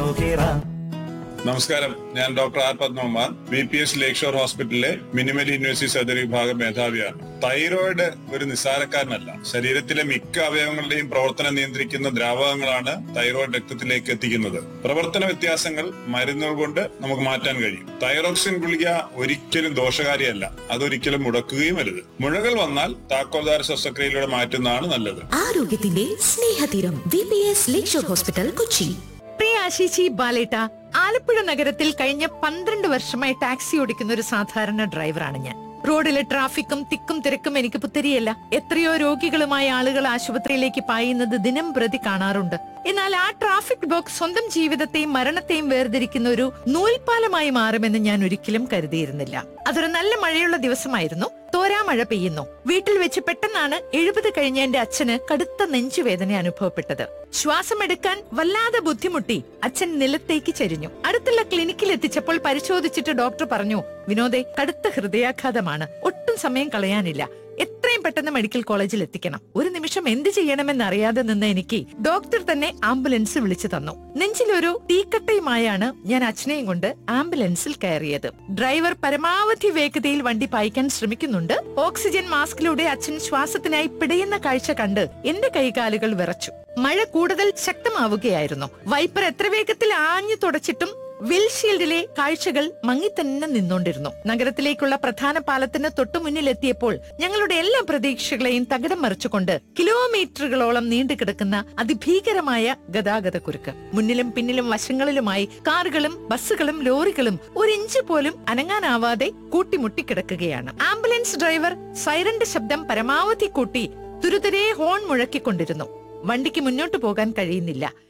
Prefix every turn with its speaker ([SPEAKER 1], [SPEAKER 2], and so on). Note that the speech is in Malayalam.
[SPEAKER 1] വന്നു കേറാം
[SPEAKER 2] നമസ്കാരം ഞാൻ doctor R Padmakumar V P S lakeshore ഹോസ്പിറ്റലിലെ മിനിമൽ യൂണിവേഴ്സിറ്റി സർജറി വിഭാഗം മേധാവിയാണ് തൈറോയിഡ് ഒരു നിസ്സാരക്കാരനല്ല ശരീരത്തിലെ മിക്ക അവയവങ്ങളുടെയും പ്രവർത്തനം നിയന്ത്രിക്കുന്ന ദ്രാവകങ്ങളാണ് തൈറോയിഡ് രക്തത്തിലേക്ക് എത്തിക്കുന്നത് പ്രവർത്തന വ്യത്യാസങ്ങൾ മരുന്നുകൾ കൊണ്ട് നമുക്ക് മാറ്റാൻ കഴിയും തൈറോക്സിൻ ഗുളിക ഒരിക്കലും ദോഷകാരിയല്ല അതൊരിക്കലും മുടക്കുകയും അരുത് മുഴകൾ വന്നാൽ താക്കോൽദാര ശസ്ത്രക്രിയയിലൂടെ മാറ്റുന്നതാണ് നല്ലത്
[SPEAKER 3] ആരോഗ്യത്തിന്റെ സ്നേഹതീരം V P S lakeshore hospital Kochi
[SPEAKER 4] പ്രിയ ആശിച്ചി ബാലേട്ട ആലപ്പുഴ നഗരത്തിൽ കഴിഞ്ഞ പന്ത്രണ്ട് വർഷമായി ടാക്സി ഓടിക്കുന്ന ഒരു സാധാരണ ഡ്രൈവറാണ് ഞാൻ റോഡിലെ ട്രാഫിക്കും തിക്കും തിരക്കും എനിക്ക് പുത്തരിയല്ല എത്രയോ രോഗികളുമായ ആളുകൾ ആശുപത്രിയിലേക്ക് പായുന്നത് ദിനം പ്രതി കാണാറുണ്ട് എന്നാൽ ആ ട്രാഫിക് ബ്ലോക്ക് സ്വന്തം ജീവിതത്തെയും മരണത്തെയും വേർതിരിക്കുന്ന ഒരു നൂൽപാലമായി മാറുമെന്ന് ഞാൻ ഒരിക്കലും കരുതിയിരുന്നില്ല അതൊരു നല്ല മഴയുള്ള ദിവസമായിരുന്നു തോരാ മഴ പെയ്യുന്നു വീട്ടിൽ വെച്ച് പെട്ടെന്നാണ് എഴുപത് കഴിഞ്ഞ എന്റെ അച്ഛന് കടുത്ത നെഞ്ചുവേദന അനുഭവപ്പെട്ടത് ശ്വാസമെടുക്കാൻ വല്ലാതെ ബുദ്ധിമുട്ടി അച്ഛൻ നിലത്തേക്ക് ചരിഞ്ഞു അടുത്തുള്ള ക്ലിനിക്കിൽ എത്തിച്ചപ്പോൾ പരിശോധിച്ചിട്ട് ഡോക്ടർ പറഞ്ഞു വിനോദെ കടുത്ത ഹൃദയാഘാതമാണ് ഒട്ടും സമയം കളയാനില്ല എത്രയും പെട്ടെന്ന് മെഡിക്കൽ കോളേജിൽ എത്തിക്കണം ഒരു നിമിഷം എന്ത് ചെയ്യണമെന്ന് അറിയാതെ നിന്ന് എനിക്ക് ഡോക്ടർ തന്നെ ആംബുലൻസ് വിളിച്ചു തന്നു നെഞ്ചിലൊരു തീക്കട്ടയുമായാണ് ഞാൻ അച്ഛനെയും കൊണ്ട് ആംബുലൻസിൽ കയറിയത് ഡ്രൈവർ പരമാവധി വേഗതയിൽ വണ്ടി പായിക്കാൻ ശ്രമിക്കുന്നുണ്ട് ഓക്സിജൻ മാസ്കിലൂടെ അച്ഛൻ ശ്വാസത്തിനായി പിടയുന്ന കാഴ്ച കണ്ട് എന്റെ കൈകാലുകൾ വിറച്ചു മഴ കൂടുതൽ ശക്തമാവുകയായിരുന്നു വൈപ്പർ എത്ര വേഗത്തിൽ ആഞ്ഞു തുടച്ചിട്ടും വിൽഷീൽഡിലെ കാഴ്ചകൾ മങ്ങി തന്നെ നിന്നോണ്ടിരുന്നു നഗരത്തിലേക്കുള്ള പ്രധാന പാലത്തിന് തൊട്ടു മുന്നിലെത്തിയപ്പോൾ ഞങ്ങളുടെ എല്ലാ പ്രതീക്ഷകളെയും തകിടം മറിച്ചുകൊണ്ട് കിലോമീറ്ററുകളോളം നീണ്ടുകിടക്കുന്ന അതിഭീകരമായ ഗതാഗത കുരുക്ക് മുന്നിലും പിന്നിലും വശങ്ങളിലുമായി കാറുകളും ബസ്സുകളും ലോറികളും ഒരു ഇഞ്ച് പോലും അനങ്ങാനാവാതെ കൂട്ടിമുട്ടിക്കിടക്കുകയാണ് ആംബുലൻസ് ഡ്രൈവർ സൈറന്റെ ശബ്ദം പരമാവധി കൂട്ടി തുരുതുരേ ഹോൺ മുഴക്കിക്കൊണ്ടിരുന്നു വണ്ടിക്ക് മുന്നോട്ട് പോകാൻ കഴിയുന്നില്ല